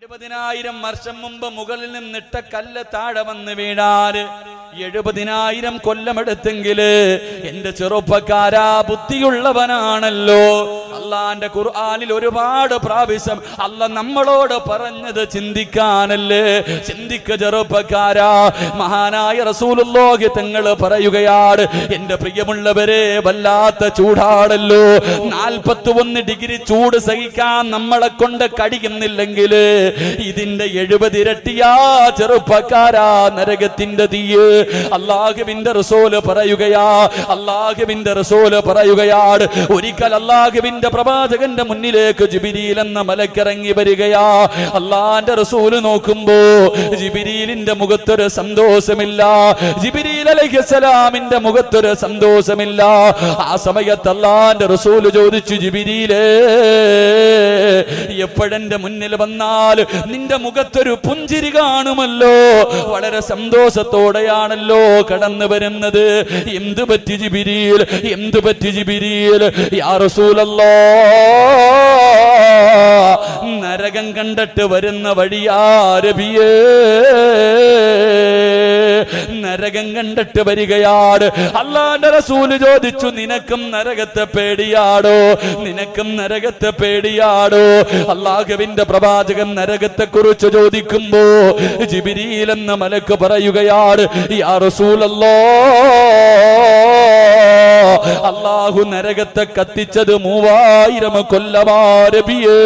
എഴുപതിനായിരം വർഷം മുമ്പ് മുകളിൽ നിന്നിട്ട കല്ല് താഴെ വന്ന് വീഴാറ് എഴുപതിനായിരം കൊല്ലമെടുത്തെങ്കില് എന്റെ ചെറുപ്പക്കാരാ ബുദ്ധിയുള്ളവനാണല്ലോ അള്ളാന്റെ ഖുർആനിൽ ഒരുപാട് പ്രാവശ്യം അല്ല നമ്മളോട് പറഞ്ഞത് ചിന്തിക്കാനല്ലേ ചിന്തിക്ക ചെറുപ്പക്കാരാ മഹാനായ റസൂലുള്ളാഹി തങ്ങൾ പറയുകയാണ് എന്റെ പ്രിയമുള്ളവരെ വല്ലാത്ത ചൂടാടല്ലോ നാൽപ്പത്തി ഒന്ന് ഡിഗ്രി ചൂട് സഹിക്കാൻ നമ്മളെ കൊണ്ട് കഴിയുന്നില്ലെങ്കിൽ ഇതിന്റെ എഴുപത് ഇരട്ടിയാ ചെറുപ്പക്കാരാ നരകത്തിന്റെ തീയ് അള്ളാഹുവിന്റെ റസൂല് പറയുകയാ അള്ളാഹുവിന്റെ റസൂല് പറയുകയാണ് ഒരിക്കൽ അള്ളാഹുവിന്റെ പ്രവാചകന്റെ മുന്നിലേക്ക് ജിബിരിയിൽ എന്ന മലക്കിറങ്ങി വരികയാ അള്ളാന്റെ റസൂല് നോക്കുമ്പോ ജിബിരിലിന്റെ മുഖത്തൊരു സന്തോഷമില്ല ജിബിരിൽ അലൈഹിസ്സലാമിന്റെ മുഖത്തൊരു സന്തോഷമില്ല ആ സമയത്ത് അള്ളാന്റെ റസൂല് ചോദിച്ചു ജിബിരിയിലേ എപ്പോഴെന്റെ മുന്നിൽ വന്നാൽ നിന്റെ മുഖത്തൊരു പുഞ്ചിരി കാണുമല്ലോ വളരെ സന്തോഷത്തോടെയാണല്ലോ കടന്നു വരുന്നത് എന്ത് പറ്റി ജിബിരിയിൽ എന്ത് പറ്റി ജിബിരിയിൽ യാ റസൂലല്ലോ നരകം കണ്ടിട്ട് വരുന്ന വഴിയാരബിയേ നരകം കണ്ടിട്ട് വരികയാണ് അള്ളാന്റെ റസൂല് ചോദിച്ചു നിനക്കും നരകത്തെ പേടിയാടോ നിനക്കും നരകത്തെ പേടിയാടോ അള്ളാഹുവിന്റെ പ്രവാചകൻ നരകത്തെ കുറിച്ച് ചോദിക്കുമ്പോ ജിബിരിയിൽ എന്ന മലക്ക് പറയുകയാണ് യാ റസൂലല്ലോ അള്ളാഹു നരകത്തെ കത്തിച്ചത് മൂവായിരം കൊല്ലമാരബിയേ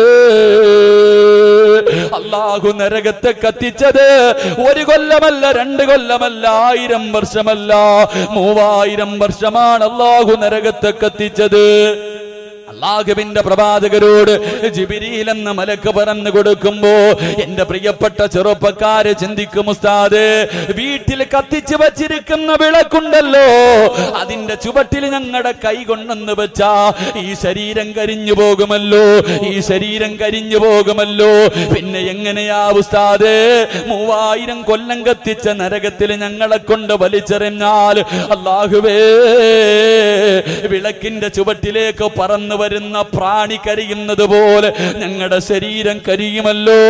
അള്ളാഹു നരകത്തെ കത്തിച്ചത് ഒരു കൊല്ലമല്ല രണ്ട് കൊല്ലമല്ല ആയിരം വർഷമല്ല മൂവായിരം വർഷമാണ് അള്ളാഹു നരകത്തെ കത്തിച്ചത് അള്ളാഹുവിന്റെ പ്രവാചകരോട് ജിബിരിയിൽ എന്ന മലക്ക് പറഞ്ഞു കൊടുക്കുമ്പോ എന്റെ പ്രിയപ്പെട്ട ചെറുപ്പക്കാര് ചിന്തിക്കും ഉസ്താദ് വീട്ടിൽ കത്തിച്ചു വച്ചിരിക്കുന്ന വിളക്കുണ്ടല്ലോ അതിന്റെ ചുവട്ടിൽ ഞങ്ങളുടെ കൈ കൊണ്ടെന്ന് വെച്ചാ ഈ ശരീരം കരിഞ്ഞു പോകുമല്ലോ ഈ ശരീരം കരിഞ്ഞു പോകുമല്ലോ പിന്നെ എങ്ങനെയാ ഉസ്താദ് മൂവായിരം കൊല്ലം കത്തിച്ച നരകത്തിൽ ഞങ്ങളെ കൊണ്ട് വലിച്ചെറിഞ്ഞാൽ അള്ളാഹുവേ വിളക്കിന്റെ ചുവട്ടിലേക്ക് പറന്നു വരുന്ന പ്രാണി കരിയുന്നത് പോലെ ഞങ്ങളുടെ ശരീരം കരിയുമല്ലോ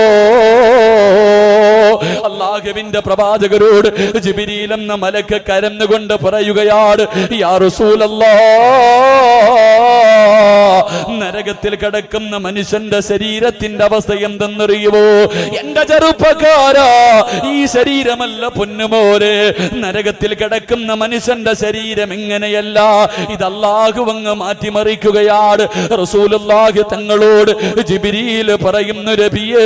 അള്ളാഹുവിന്റെ പ്രവാചകരോട് ജിബിരിയിൽ എന്ന മലക്ക് കരന്നുകൊണ്ട് പറയുകയാണ് യാ റസൂലല്ലാ നരകത്തിൽ കിടക്കുന്ന മനുഷ്യന്റെ ശരീരത്തിന്റെ അവസ്ഥ എന്തെന്നറിയുമോ എന്റെ ചെറുപ്പക്കാരാ ഈ ശരീരമല്ല പൊന്നുമോരെ നരകത്തിൽ കിടക്കുന്ന മനുഷ്യന്റെ ശരീരം എങ്ങനെയല്ല ഇത് അല്ലാഹു അങ്ങ് മാറ്റിമറിക്കുകയാണ് റസൂലുള്ളാഹി തങ്ങളോട് ജിബിരിയിൽ പറയുന്നു രബിയേ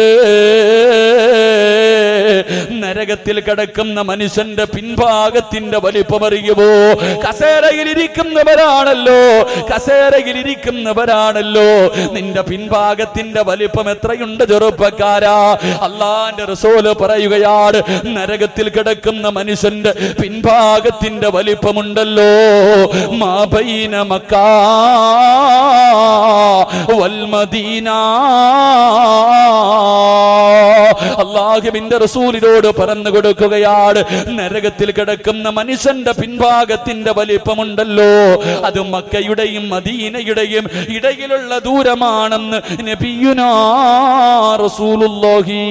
നരകത്തിൽ കിടക്കുന്ന മനുഷ്യന്റെ പിൻഭാഗത്തിന്റെ വലിപ്പമറിയുമോ കസേരയിൽ ഇരിക്കുന്നവരാണല്ലോ കസേരയിൽ ഇരിക്കുന്നവരാണല്ലോ നിന്റെ പിൻഭാഗത്തിന്റെ വലിപ്പം എത്രയുണ്ട് ചെറുപ്പക്കാരാ അള്ളാന്റെ റസോല് പറയുകയാണ് നരകത്തിൽ കിടക്കുന്ന മനുഷ്യന്റെ പിൻഭാഗത്തിന്റെ വലിപ്പമുണ്ടല്ലോ മാബൈന മക്കാ വൽമദീന അള്ളാഹുവിന്റെ റസൂലിനോട് പറഞ്ഞു കൊടുക്കുകയാണ് നരകത്തിൽ കിടക്കുന്ന മനുഷ്യന്റെ പിൻഭാഗത്തിന്റെ വലിപ്പമുണ്ടല്ലോ അത് മക്കയുടെയും മദീനയുടെയും ഇടയിലുള്ള ദൂരമാണെന്ന് നബിയുനാ റസൂലുള്ളാഹി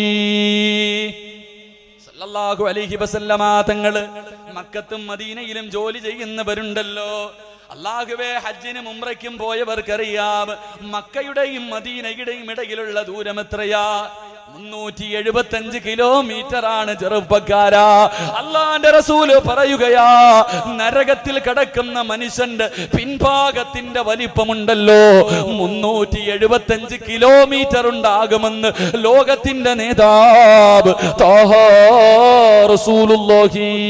സല്ലല്ലാഹു അലൈഹി വസല്ലമ തങ്ങള് മക്കത്തും മദീനയിലും ജോലി ചെയ്യുന്നവരുണ്ടല്ലോ അള്ളാഹുവേ ഹജ്ജിനും ഉംറയ്ക്കും പോയവർക്കറിയാം മക്കയുടെയും മദീനയുടെയും ഇടയിലുള്ള ദൂരം എത്രയാ മുന്നൂറ്റി എഴുപത്തി അഞ്ച് കിലോമീറ്റർ ആണ് ചെറുപ്പക്കാരാ അള്ളാന്റെ റസൂല് പറയുകയാ നരകത്തിൽ കിടക്കുന്ന മനുഷ്യന്റെ പിൻഭാഗത്തിന്റെ വലിപ്പമുണ്ടല്ലോ മുന്നൂറ്റി എഴുപത്തി അഞ്ച് കിലോമീറ്റർ ഉണ്ടാകുമെന്ന് ലോകത്തിന്റെ നേതാവ് താഹാ റസൂലുള്ളാഹി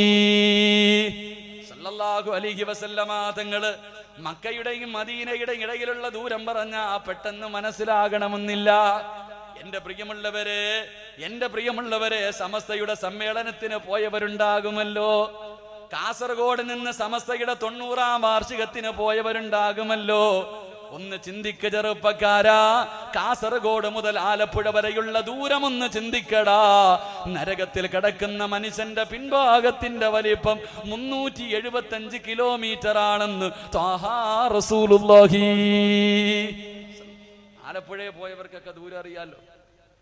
സല്ലല്ലാഹു അലൈഹി വസല്ലമ തങ്ങള് മക്കയുടെയും മദീനയുടെയും ഇടയിലുള്ള ദൂരം പറഞ്ഞ പെട്ടെന്ന് മനസ്സിലാകണമെന്നില്ല എന്റെ പ്രിയമുള്ളവരെ എന്റെ പ്രിയമുള്ളവരെ സമസ്തയുടെ സമ്മേളനത്തിന് പോയവരുണ്ടാകുമല്ലോ കാസർഗോഡ് നിന്ന് സമസ്തയുടെ തൊണ്ണൂറാം വാർഷികത്തിന് പോയവരുണ്ടാകുമല്ലോ ഒന്ന് ചിന്തിക്ക ചെറുപ്പക്കാരാ കാസർഗോഡ് മുതൽ ആലപ്പുഴ വരെയുള്ള ദൂരം ഒന്ന് ചിന്തിക്കടാ നരകത്തിൽ കിടക്കുന്ന മനുഷ്യന്റെ പിൻഭാഗത്തിന്റെ വലിപ്പം മുന്നൂറ്റി എഴുപത്തി അഞ്ച് കിലോമീറ്റർ ആണെന്ന് ത്വാഹാ റസൂലുള്ളാഹി ആലപ്പുഴയെ പോയവർക്കൊക്കെ ദൂരം അറിയാലോ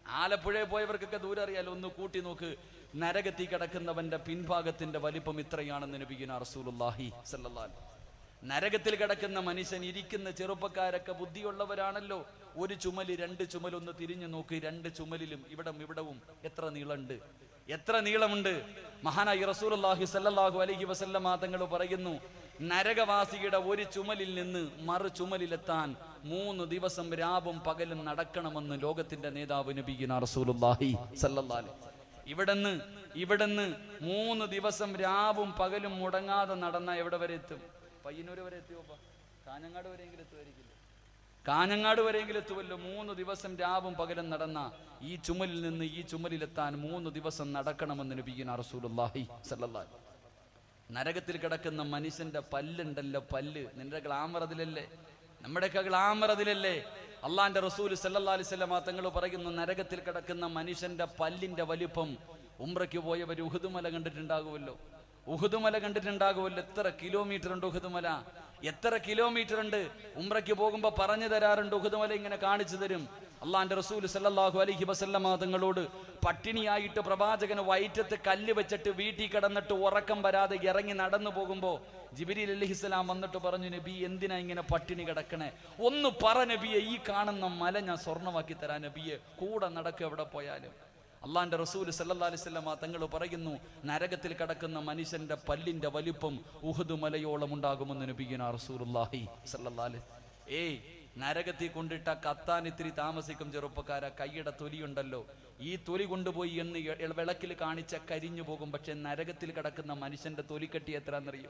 ആലപ്പുഴയിൽ പോയവർക്കൊക്കെ ദൂരം അറിയാലോ ഒന്ന് കൂട്ടി നോക്ക് നരകത്തി കിടക്കുന്നവന്റെ പിൻഭാഗത്തിന്റെ വലിപ്പം ഇത്രയാണെന്ന് നബിഗിന റസൂലുള്ളാഹി സല്ലല്ലാഹു അലൈഹി നരകത്തിൽ കിടക്കുന്ന മനുഷ്യൻ ഇരിക്കുന്ന ചെറുപ്പക്കാരൊക്കെ ബുദ്ധിയുള്ളവരാണല്ലോ ഒരു ചുമല് രണ്ട് ചുമലൊന്ന് തിരിഞ്ഞു നോക്ക് രണ്ട് ചുമലിലും ഇവിടം ഇവിടവും എത്ര നീളമുണ്ട് എത്ര നീളമുണ്ട് മഹാനായി റസൂലുള്ളാഹി സല്ലല്ലാഹു അലൈഹി വസല്ലമ തങ്ങൾ പറയുന്നു നരകവാസിയുടെ ഒരു ചുമലിൽ നിന്ന് മറു ചുമലിലെത്താൻ മൂന്ന് ദിവസം രാവും പകലും നടക്കണമെന്ന് ലോകത്തിന്റെ നേതാവ് നബിഗിന റസൂലുള്ളാഹി സല്ലല്ലാഹു അലൈഹി ഇവിടുന്ന് ഇവിടുന്ന് മൂന്ന് ദിവസം രാവും പകലും മുടങ്ങാതെ നടന്ന എവിടെ വരെ എത്തും പയ്യന്നൂര് വരെ എത്തിയോപ്പാ കാഞ്ഞങ്ങാട് വരെയെങ്കിലും എത്തുമായിരിക്കില്ല കാഞ്ഞങ്ങാട് വരെയെങ്കിലും എത്തുമല്ലോ മൂന്ന് ദിവസം രാവും പകലും നടന്ന ഈ ചുമലിൽ നിന്ന് ഈ ചുമലിലെത്താൻ മൂന്ന് ദിവസം നടക്കണമെന്ന് നബിഗിന റസൂലുള്ളാഹി സല്ലല്ലാഹു അലൈഹി നരകത്തിൽ കിടക്കുന്ന മനുഷ്യന്റെ പല്ലുണ്ടല്ലോ പല്ല് നിന്റെ ഗ്ലാമർ അതിലല്ലേ നമ്മുടെയൊക്കെ ഗ്ലാമർ അതിലല്ലേ അള്ളാന്റെ റസൂൽ സല്ലല്ലാഹു അലൈഹി വസല്ലമ തങ്ങൾ പറയുന്നു നരകത്തിൽ കിടക്കുന്ന മനുഷ്യന്റെ പല്ലിന്റെ വലിപ്പം ഉംറയ്ക്ക് പോയവർ ഉഹുദുമല കണ്ടിട്ടുണ്ടാകുമല്ലോ ഉഹുദുമല കണ്ടിട്ടുണ്ടാകുമല്ലോ എത്ര കിലോമീറ്റർ ഉണ്ട് ഉഹുദുമല എത്ര കിലോമീറ്റർ ഉണ്ട് ഉംറയ്ക്ക് പോകുമ്പോ പറഞ്ഞു തരാറുണ്ട് ഉഹുദുമല ഇങ്ങനെ കാണിച്ചു തരും അള്ളാന്റെ റസൂൽ സല്ലല്ലാഹു അലൈഹി വസല്ലമ തങ്ങളോട് പട്ടിണിയായിട്ട് പ്രവാചകന് വയറ്റത്ത് കല്ല് വെച്ചിട്ട് വീട്ടിൽ കിടന്നിട്ട് ഉറക്കം വരാതെ ഇറങ്ങി നടന്നു പോകുമ്പോ ജിബിരി അലഹിസ്സലാം വന്നിട്ട് പറഞ്ഞു നബി എന്തിനാ ഇങ്ങനെ പട്ടിണി കിടക്കണേ ഒന്ന് പറ നബിയെ ഈ കാണുന്ന മല ഞാൻ സ്വർണ്ണമാക്കി തരാൻ നബിയെ കൂടെ നടക്കുക എവിടെ പോയാലും അള്ളാന്റെ റസൂൽ സല്ലല്ലാഹു അലൈഹി വസല്ലമ തങ്ങൾ പറയുന്നു നരകത്തിൽ കിടക്കുന്ന മനുഷ്യന്റെ പല്ലിന്റെ വലിപ്പം ഉഹുദ് മലയോളം ഉണ്ടാകുമെന്ന് നബിയുന റസൂലുള്ളാഹി സല്ലല്ലാഹു അലൈഹി ഏയ് നരകത്തിൽ കൊണ്ടിട്ട കത്താൻ ഇത്തിരി താമസിക്കും ചെറുപ്പക്കാര കൈയുടെ തൊലിയുണ്ടല്ലോ ഈ തൊലി കൊണ്ടുപോയി എന്ന് എ- വിളക്കിൽ കാണിച്ച കരിഞ്ഞു പോകും പക്ഷെ നരകത്തിൽ കിടക്കുന്ന മനുഷ്യന്റെ തൊലിക്കെട്ടി എത്രയെന്നറിയോ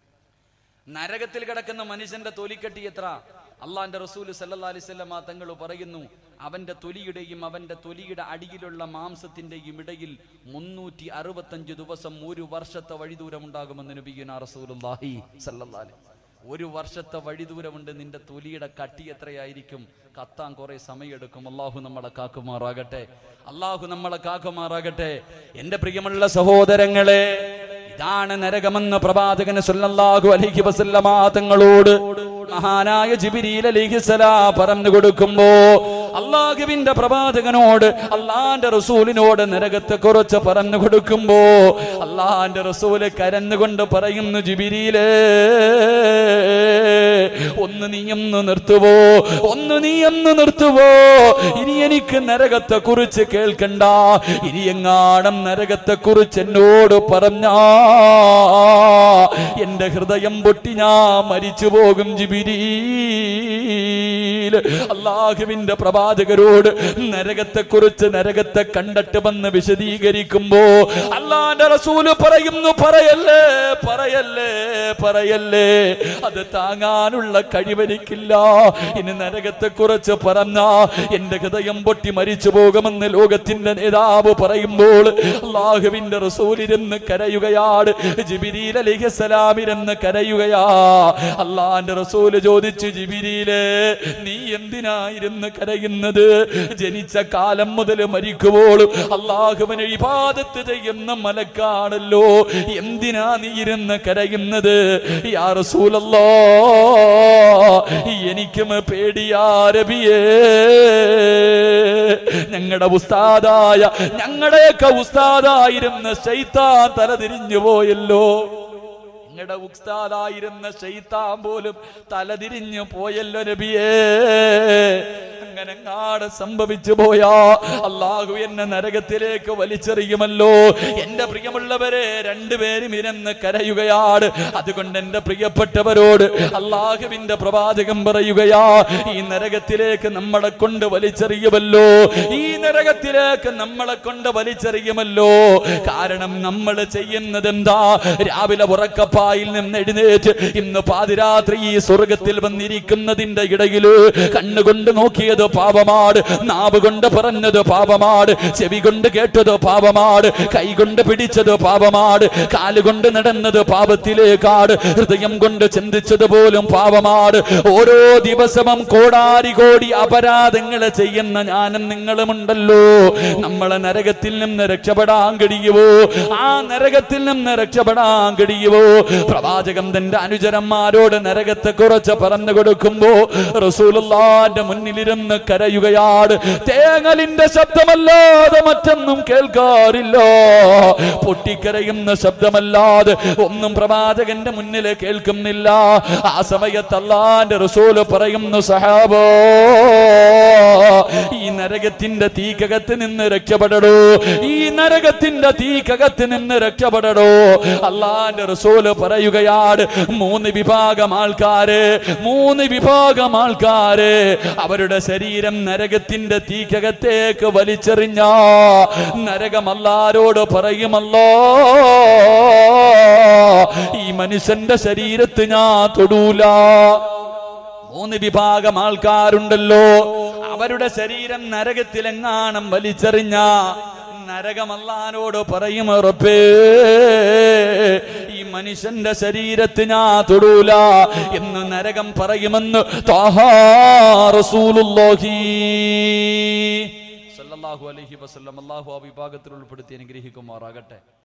നരകത്തിൽ കിടക്കുന്ന മനുഷ്യന്റെ തൊലിക്കെട്ടി എത്ര അള്ളാന്റെ റസൂൽ സല്ലല്ലാഹു അലൈഹി വസല്ലമ തങ്ങൾ പറയുന്നു അവന്റെ തൊലിയുടെയും അവന്റെ തൊലിയുടെ അടിയിലുള്ള മാംസത്തിന്റെയും ഇടയിൽ മുന്നൂറ്റി അറുപത്തഞ്ച് ദിവസം ഒരു വർഷത്തെ വഴിദൂരം ഉണ്ടാകുമെന്ന് നബിയുന റസൂലുള്ളാഹി സല്ലല്ലാഹു അലൈഹി ഒരു വർഷത്തെ വഴിദൂരമുണ്ട് നിന്റെ തൊലിയുടെ കട്ടി എത്രയായിരിക്കും കത്താൻ കുറെ സമയമെടുക്കും അള്ളാഹു നമ്മളെ കാക്കുമാറാകട്ടെ അള്ളാഹു നമ്മളെ കാക്കുമാറാകട്ടെ എന്റെ പ്രിയമുള്ള സഹോദരങ്ങളെ ഇതാണ് നരകമെന്ന് പ്രവാചകന് സല്ലല്ലാഹു അലൈഹി വസല്ലമ തങ്ങളോട് മഹാനായ ജിബിരിൽ അലിഹിസലാ പറഞ്ഞു കൊടുക്കുമ്പോ അള്ളാഹുവിന്റെ പ്രവാചകനോട് അള്ളാന്റെ റസൂലിനോട് നരകത്തെ കുറിച്ച് പറഞ്ഞു കൊടുക്കുമ്പോ അള്ളാന്റെ റസൂല് കരഞ്ഞുകൊണ്ട് പറയുന്നു ജിബിരിയിലേ ഒന്ന് നീ ഒന്ന് നിർത്തുവോ ഒന്ന് നീ ഒന്ന് നിർത്തുവോ ഇനി എനിക്ക് നരകത്തെ കുറിച്ച് കേൾക്കണ്ട ഇനി എങ്ങാണം നരകത്തെ കുറിച്ച് എന്നോട് പറഞ്ഞാ എന്റെ ഹൃദയം പൊട്ടി ഞാൻ മരിച്ചു പോകും ജിബിരീൽ അള്ളാഹുവിന്റെ പ്രവാചകരോട് നരകത്തെ കുറിച്ച് നരകത്തെ കണ്ടിട്ട് വന്ന് വിശദീകരിക്കുമ്പോ അള്ളാന്റെ റസൂല് പറയുന്നു പറയല്ലേ പറയല്ലേ പറയല്ലേ അത് താങ്ങാനുള്ള കഴിവെനിക്കില്ല ഇനി നരകത്തെ കുറിച്ച് പറഞ്ഞ എന്റെ ഹൃദയം പൊട്ടി മരിച്ചു പോകുമെന്ന് ലോകത്തിന്റെ നേതാവ് പറയുമ്പോൾ അള്ളാഹുവിന്റെ റസൂലിരുന്ന് കരയുകയാണ് ജിബിരിൽ അലിഹസലാമിരുന്ന് കരയുകയാ അള്ളാന്റെ റസൂല് ചോദിച്ചു ജിബിരിയിലെ നീ എന്തിനായിരുന്നു കരയുന്നത് ജനിച്ച കാലം മുതൽ മരിക്കുമ്പോൾ അള്ളാഹുവിനെ ഇബാദത്ത് ചെയ്യുന്ന മലക്കാണല്ലോ എന്തിനാ നീ ഇരുന്ന് കരയുന്നത് യാ റസൂലല്ലോ എനിക്കും പേടിയാ രബിയേ ഞങ്ങളുടെ ഉസ്താദായ ഞങ്ങളുടെയൊക്കെ ഉസ്താദായിരുന്ന ശൈത്താൻ തലതിരിഞ്ഞു പോയല്ലോ ഞങ്ങളുടെ ഉസ്താദായിരുന്ന ശൈത്താൻ പോലും തലതിരിഞ്ഞു പോയല്ലോ നബിയേ അങ്ങനെ അങ്ങാട് സംഭവിച്ചു പോയാ അള്ളാഹു എന്നെ നരകത്തിലേക്ക് വലിച്ചെറിയുമല്ലോ എന്റെ പ്രിയമുള്ളവരെ രണ്ടുപേരും ഇരുന്ന് കരയുകയാണ് അതുകൊണ്ട് എന്റെ പ്രിയപ്പെട്ടവരോട് അള്ളാഹുവിന്റെ പ്രവാചകം പറയുകയാ ഈ നരകത്തിലേക്ക് നമ്മളെ കൊണ്ട് വലിച്ചെറിയുമല്ലോ ഈ നരകത്തിലേക്ക് നമ്മളെ കൊണ്ട് വലിച്ചെറിയുമല്ലോ കാരണം നമ്മൾ ചെയ്യുന്നത് എന്താ രാവിലെ ഉറക്കപ്പായിൽ നിന്ന് എഴുന്നേറ്റ് ഇന്ന് പാതിരാത്രി ഈ സ്വർഗത്തിൽ വന്നിരിക്കുന്നതിന്റെ ഇടയില് കണ്ണുകൊണ്ട് നോക്കിയത് പാപമാണ് നാവ് കൊണ്ട് പറഞ്ഞത് പാപമാണ് ചെവി കൊണ്ട് കേട്ടത് പാപമാണ് കൈ കൊണ്ട് പിടിച്ചത് പാപമാണ് കാലുകൊണ്ട് നടന്നത് പാപത്തിലേക്കാണ് ഹൃദയം കൊണ്ട് ചിന്തിച്ചത് പോലും പാപമാണ് ഓരോ ദിവസവും കോടാരി കോടി അപരാധങ്ങൾ ചെയ്യുന്ന ഞാനും നിങ്ങളുമുണ്ടല്ലോ നമ്മളെ നരകത്തിൽ നിന്ന് രക്ഷപ്പെടാൻ കഴിയുവോ ആ നരകത്തിൽ നിന്ന് രക്ഷപ്പെടാൻ കഴിയുവോ പ്രവാചകൻ തന്റെ അനുചരന്മാരോട് നരകത്തെ കുറച്ച് പറഞ്ഞു കൊടുക്കുമ്പോ റസൂലുള്ളാന്റെ മുന്നിലിരുന്ന് കരയുകയാണ് തേങ്ങലിന്റെ ശബ്ദമല്ലാതെ മറ്റൊന്നും കേൾക്കാറില്ല പൊട്ടിക്കരയുന്ന ശബ്ദമല്ലാതെ ഒന്നും പ്രവാചകന്റെ മുന്നിൽ കേൾക്കുന്നില്ല ആ സമയത്ത് അള്ളാന്റെ റസൂല് പറയുന്നു സഹാബോ ഈ നരകത്തിന്റെ തീക്കകത്ത് നിന്ന് രക്ഷപ്പെടടോ ഈ നരകത്തിന്റെ തീക്കകത്ത് നിന്ന് രക്ഷപ്പെടടോ അള്ളാന്റെ റസൂല് പറയുകയാണ് മൂന്ന് വിഭാഗം ആൾക്കാര് മൂന്ന് വിഭാഗം ആൾക്കാര് അവരുടെ ശരീരം നരകത്തിന്റെ തീക്കകത്തേക്ക് വലിച്ചെറിഞ്ഞ നരകം അല്ലാരോട് പറയുമല്ലോ ഈ മനുഷ്യന്റെ ശരീരത്ത് ഞാൻ തൊടൂല മൂന്ന് വിഭാഗം ആൾക്കാരുണ്ടല്ലോ അവരുടെ ശരീരം നരകത്തിലെങ്ങാണം വലിച്ചെറിഞ്ഞ നരകമല്ലാനോട് പറയും ഉറപ്പേ ഈ മനുഷ്യന്റെ ശരീരത്ത് ഞാൻ തൊടൂല എന്ന് നരകം പറയുമെന്ന് ത്വാഹാ റസൂലുള്ളാഹി സല്ലല്ലാഹു അലൈഹി വസല്ലം അല്ലാഹു ആ വിഭാഗത്തിൽ ഉൾപ്പെടുത്തി അനുഗ്രഹിക്കുമാറാകട്ടെ